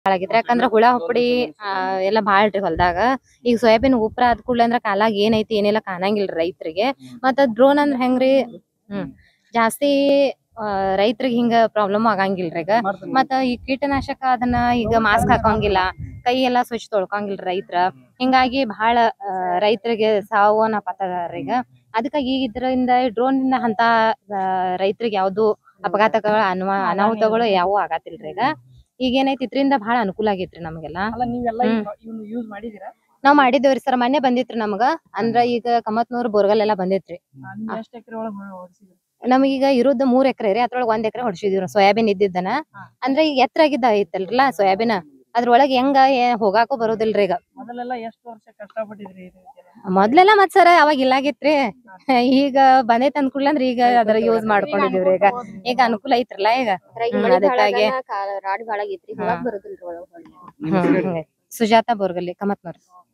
ಹಾಳಾಗಿತ್ರಿ ಯಾಕಂದ್ರ ಹುಳ ಹುಪ್ಪಡಿ ಆ, ಎಲ್ಲಾ ಬಾಳ್ರಿ ಹೊಲ್ದಾಗ ಈಗ ಸೋಯಾಬೀನ್ ಉಪ್ರ ಆದ್ ಕೂಡ್ಲೆ ಅಂದ್ರ ಕಾಲಾಗ ಏನೈತಿ ಏನಿಲ್ಲ ಕಾಣಂಗಿಲ್ರಿ ರೈತರಿಗೆ ಮತ್ತ ಡ್ರೋನ್ ಅಂದ್ರ ಹೆಂಗ್ರಿ ಹ್ಮ್ ಜಾಸ್ತಿ ರೈತರಿಗೆ ಹಿಂಗ ಪ್ರಾಬ್ಲಮ್ ಆಗಂಗಿಲ್ರಿ ಈಗ ಮತ್ತ ಈ ಕೀಟನಾಶಕ ಅದನ್ನ ಈಗ ಮಾಸ್ಕ್ ಹಾಕೋಂಗಿಲ್ಲ ಕೈ ಎಲ್ಲಾ ಸ್ವಚ್ಛ ತೊಳ್ಕೊಂಗಿಲ್ರಿ ರೈತರ ಹಿಂಗಾಗಿ ಬಹಳ ರೈತರಿಗೆ ಸಾವು ಅನ್ನಪತ್ತಾರ ಈಗ ಅದಕ್ಕಾಗಿ ಈಗ ಇದರಿಂದ ಡ್ರೋನ್ ಇಂದ ಅಂತ ರೈತರಿಗೆ ಯಾವ್ದು ಅಪಘಾತಗಳು ಅನ್ವ ಅನಾಹುತಗಳು ಯಾವು ಆಗತ್ತಿಲ್ರಿ ಈಗ ಈಗ ಏನೈತಿ ಇದ್ರಿಂದ ಬಹಳ ಅನುಕೂಲ ಆಗೈತ್ರಿ ನಮಗೆಲ್ಲ ಅಲ್ಲ ನೀವೆಲ್ಲ ಹ್ಮ್. ಇವ್ನು ಯೂಸ್ ಮಾಡಿದೀರಾ ನಾವ್ ಮಾಡಿದೇವ್ರಿ ಸರ್ ಮೊನ್ನೆ ಬಂದಿತ್ರಿ ನಮಗ ಅಂದ್ರ ಈಗ ಕಮತ್ನೂರ್ ಬೋರ್ಗಲ್ ಎಲ್ಲಾ ಬಂದಿತ್ರಿ ನಿಮ್ ಎಷ್ಟ್ ಎಕರೆ ಒಳಗ್ ಹೊಡ್ಸಿದ್ರಿ ನಮಗೀಗ ಇರೋದ್ ಮೂರ್ ಎಕರೆ ರೀ ಅದ್ರೊಳಗ ಒಂದ್ ಎಕರೆ ಹೊಡ್ಸಿದಿವ್ರಿ ಸೋಯಾಬೀನ್ ಇದ್ದಿದ್ದನ ಹಾ. ಅಂದ್ರೆ ಈಗ ಎತ್ತರ ಆಗಿದ್ದ ಐತಲ್ರಲ್ಲ ಸೋಯಾಬೀನ್ ಅದ್ರೊಳಗ ಹೆಂಗ ಏ- ಹೋಗಾಕು ಬರೋದಿಲ್ರಿ ಈಗ ಮೊದಲೆಲ್ಲ ಎಷ್ಟ್ ವರ್ಷ ಕಷ್ಟಪಟ್ಟಿದ್ರಿ ಇದಕ್ಕೆಲ್ಲ? ಮೊದ್ಲೆಲ್ಲ ಮತ್ ಸರ್ ಅವಾಗ ಇಲ್ಲಾಗಿತ್ರಿ ಈಗ ಬಂದೈತ್ ಅಂದ್ಕೂಡ್ಲೆ ಅಂದ್ರ ಈಗ ಅದ್ರ ಯೂಸ್ ಮಾಡ್ಕೊಂಡಿದೀವ್ರಿ ಈಗ ಈಗ ಅನುಕೂಲ ಐತ್ರಲ್ಲ ಈಗ ಹ್ಮ್, ಅದಕ್ಕಾಗಿ ರಾಡಿ ಬಾಳ ಆಗೈತ್ರಿ ಹಾ. ಹೊರಗ್ ಬರೋದಿಲ್ರಿ ಒಳಗ್ ಹೊಳ್ಳಿ. ಹ್ಮ್, ಹಂಗೆ. ಸುಜಾತ ಬೋರ್ಗಲ್ಲಿ ಕಮತ್ನೂರ್